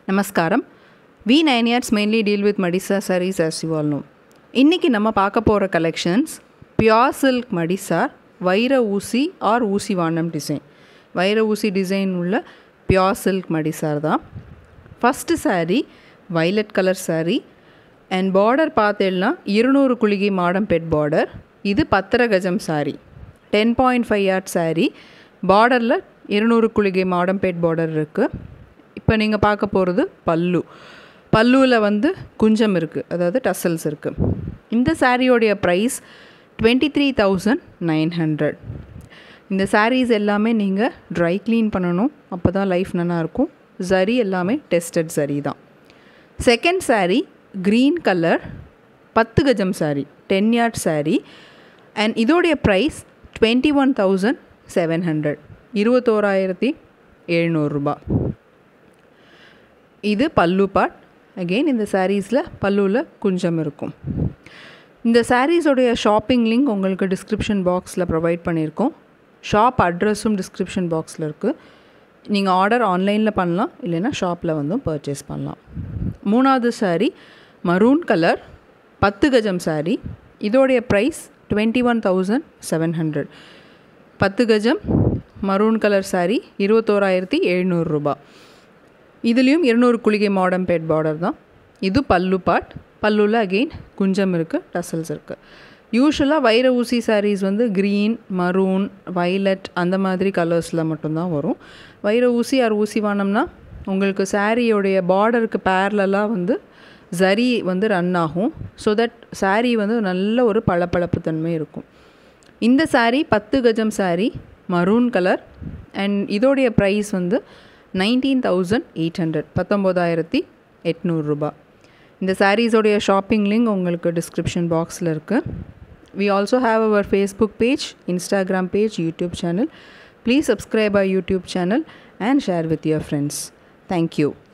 நமஸ்காரம் we nine years mainly deal with madisar sarees as you all know இன்றைக்கி நம்ம பார்க்க போகிற கலெக்ஷன்ஸ் பியோர் சில்க் மடிசார் வைர ஊசி ஆர் ஊசி வானம் டிசைன் வைர ஊசி டிசைன் உள்ள பியோர் சில்க் மடிசார் தான் first saree violet colour saree and border பார்த்தேன்னா இருநூறு குளிகை மாடம் பெட் பார்டர் இது பத்திர கஜம் saree ten point five yard saree பார்டரில் இருநூறு குளிகை மாடம் பெட் பார்டர் இருக்குது இப்போ நீங்கள் பார்க்க போகிறது பல்லு பல்லுவில் வந்து குஞ்சம் இருக்குது அதாவது டசல்ஸ் இருக்குது இந்த சாரியோடைய price twenty three thousand nine hundred இந்த sarees எல்லாமே நீங்கள் ட்ரை க்ளீன் பண்ணணும் அப்போ தான் லைஃப் நல்லாயிருக்கும் சரி எல்லாமே டெஸ்டட் சரி தான் செகண்ட் saree க்ரீன் கலர் பத்து கஜம் saree ten yard saree and இதோடைய price twenty one thousand seven hundred இருபத்தோராயிரத்தி எழுநூறுரூபா இது பல்லு பார்ட் அகெயின் இந்த சாரீஸில் பல்லுவில் குஞ்சம் இருக்கும் இந்த சாரீஸோடைய ஷாப்பிங் லிங்க் உங்களுக்கு டிஸ்கிரிப்ஷன் பாக்ஸில் ப்ரொவைட் பண்ணியிருக்கோம் ஷாப் அட்ரஸும் டிஸ்கிரிப்ஷன் பாக்ஸில் இருக்குது நீங்கள் ஆர்டர் ஆன்லைனில் பண்ணலாம் இல்லைன்னா ஷாப்பில் வந்து பர்ச்சேஸ் பண்ணலாம் மூணாவது saree மரூன் கலர் பத்து கஜம் saree இதோடைய price twenty one thousand seven hundred பத்து கஜம் மரூன் கலர் saree இருபத்தோராயிரத்தி எழுநூறுரூபா இதுலேயும் இருநூறு குளிகை மாடம் பெட் பார்டர் தான் இது பல்லு பார்ட் பல்லுவில் அகெயின் குஞ்சம் இருக்குது டசல்ஸ் இருக்குது யூஸ்வலாக வைர ஊசி sarees வந்து க்ரீன் மரூன் வைலட் அந்த மாதிரி கலர்ஸில் மட்டும்தான் வரும் வைர ஊசி ஆர் ஊசி வானம்னா உங்களுக்கு சாரியோடைய பார்டருக்கு பேரலாக வந்து சரி வந்து ரன் ஆகும் ஸோ தட் saree வந்து நல்ல ஒரு பளபளப்பு தன்மை இருக்கும் இந்த saree பத்து கஜம் saree மரூன் கலர் அண்ட் இதோடைய ப்ரைஸ் வந்து நைன்டீன் தௌசண்ட் எயிட் ஹண்ட்ரட் பத்தொம்போதாயிரத்தி எட்நூறுரூபா இந்த சாரீஸோடைய ஷாப்பிங் லிங்க் உங்களுக்கு டிஸ்கிரிப்ஷன் பாக்ஸில் இருக்குது we also have our Facebook page Instagram page YouTube channel please subscribe our YouTube channel and share with your friends thank you